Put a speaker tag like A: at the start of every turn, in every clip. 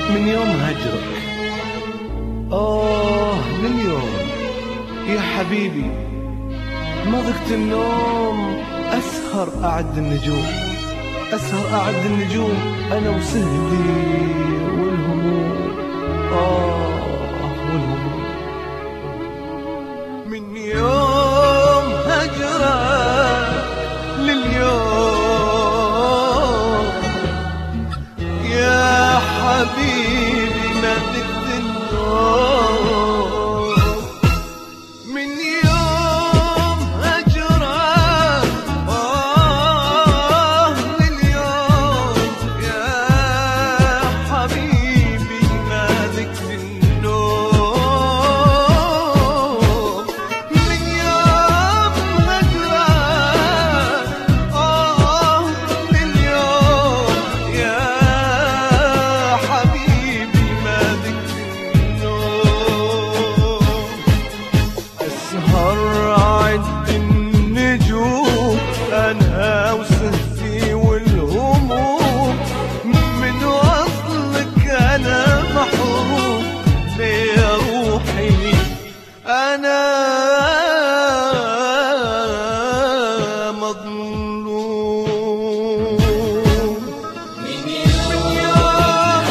A: من يوم هجرك آه من يوم يا حبيبي ما ضقت النوم أسهر أعد النجوم أسهر أعد النجوم أنا وسهدي والهموم آه والهموم من يوم هجرك لليوم يا حبيبي ما ضقت النوم من يوم هجرك آه لليوم يا حبيبي ما ذقت النوم من يوم هجرك آه لليوم يا حبيبي ما ذقت النوم أسهر عد النجوم أنا وسهتي والهموم من وصلك أنا محروم ليه روحي أنا مظلوم من يوم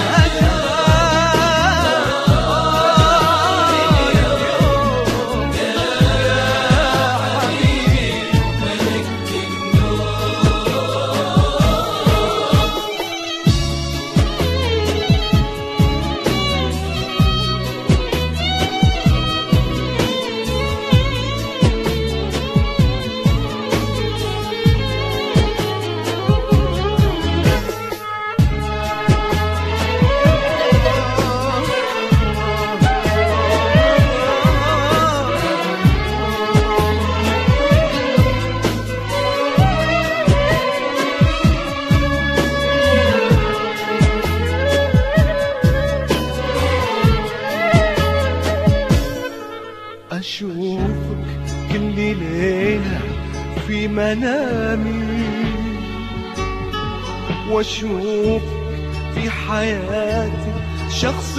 A: أشوفك كل ليلة في منامي وأشوفك في حياتي شخص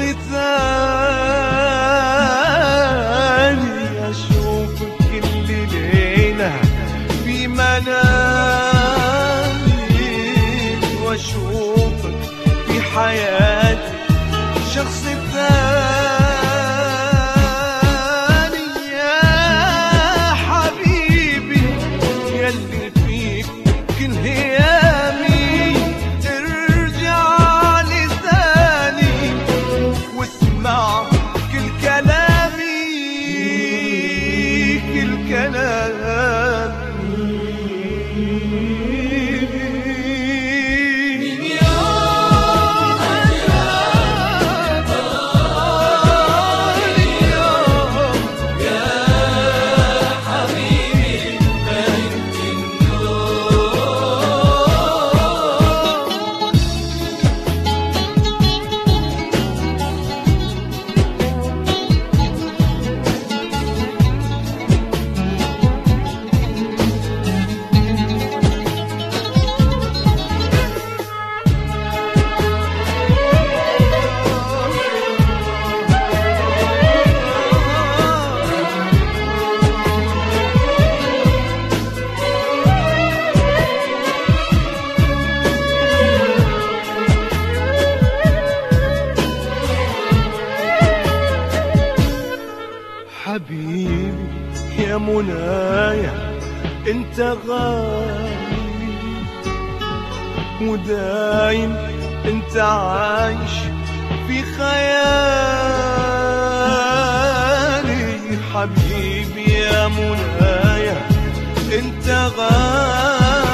A: ثاني أشوفك كل ليلة في منامي وأشوفك في حياتي شخص ثاني يا حبيبي يلي فيك كل هيامي ارجع لي ثاني واسمع كل كلامي كل كلامي حبيبي يا منايا انت غالي ودايم انت عايش في خيالي حبيبي يا منايا انت غالي